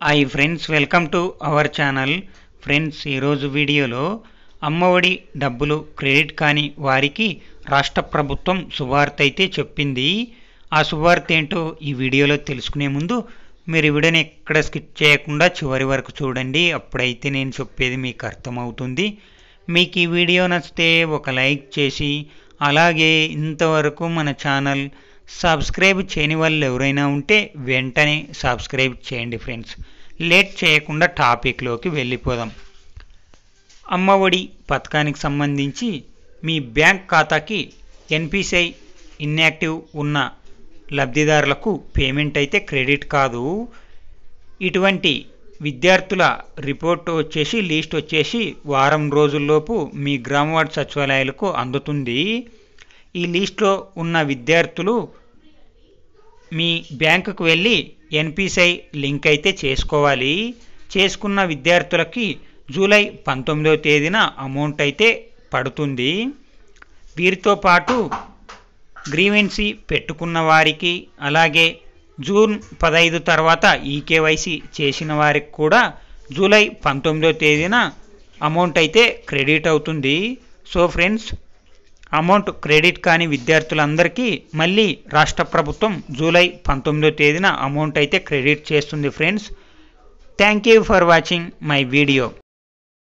hi friends welcome to our channel friends ఈరోజు వీడియోలో అమ్మఒడి డబ్బులు క్రెడిట్ కాని వారికి రాష్ట్ర ప్రభుత్వం శుభార్త అయితే చెప్పింది ఆ శుభార్త ఏంటో ఈ వీడియోలో తెలుసుకునే ముందు మీరు ఈ వీడియోని ఎక్కడ స్కిప్ చేయకుండా చివరి వరకు చూడండి అప్పుడైతే నేను చెప్పేది మీకు అర్థమవుతుంది మీకు ఈ వీడియో నచ్చితే ఒక లైక్ చేసి అలాగే ఇంతవరకు మన ఛానల్ సబ్స్క్రైబ్ చేయని వాళ్ళు ఎవరైనా ఉంటే వెంటనే సబ్స్క్రైబ్ చేయండి ఫ్రెండ్స్ లేట్ చేయకుండా టాపిక్లోకి వెళ్ళిపోదాం అమ్మఒడి పథకానికి సంబంధించి మీ బ్యాంక్ ఖాతాకి ఎన్పిసిఐ ఇన్యాక్టివ్ ఉన్న లబ్ధిదారులకు పేమెంట్ అయితే క్రెడిట్ కాదు ఇటువంటి విద్యార్థుల రిపోర్ట్ వచ్చేసి లిస్ట్ వచ్చేసి వారం రోజుల్లోపు మీ గ్రామ వార్డు సచివాలయాలకు అందుతుంది ఈ లిస్ట్లో ఉన్న విద్యార్థులు మీ బ్యాంకుకు వెళ్ళి ఎన్పిసిఐ లింక్ అయితే చేసుకోవాలి చేసుకున్న విద్యార్థులకి జూలై పంతొమ్మిదవ తేదీన అమౌంట్ అయితే పడుతుంది వీరితో పాటు గ్రీవెన్సీ పెట్టుకున్న వారికి అలాగే జూన్ పదహైదు తర్వాత ఈకేవైసీ చేసిన వారికి కూడా జూలై పంతొమ్మిదో తేదీన అమౌంట్ అయితే క్రెడిట్ అవుతుంది సో ఫ్రెండ్స్ అమౌంట్ క్రెడిట్ కాని విద్యార్థులందరికీ మళ్ళీ రాష్ట్ర ప్రభుత్వం జూలై పంతొమ్మిదో తేదీన అమౌంట్ అయితే క్రెడిట్ చేస్తుంది friends thank you for watching my video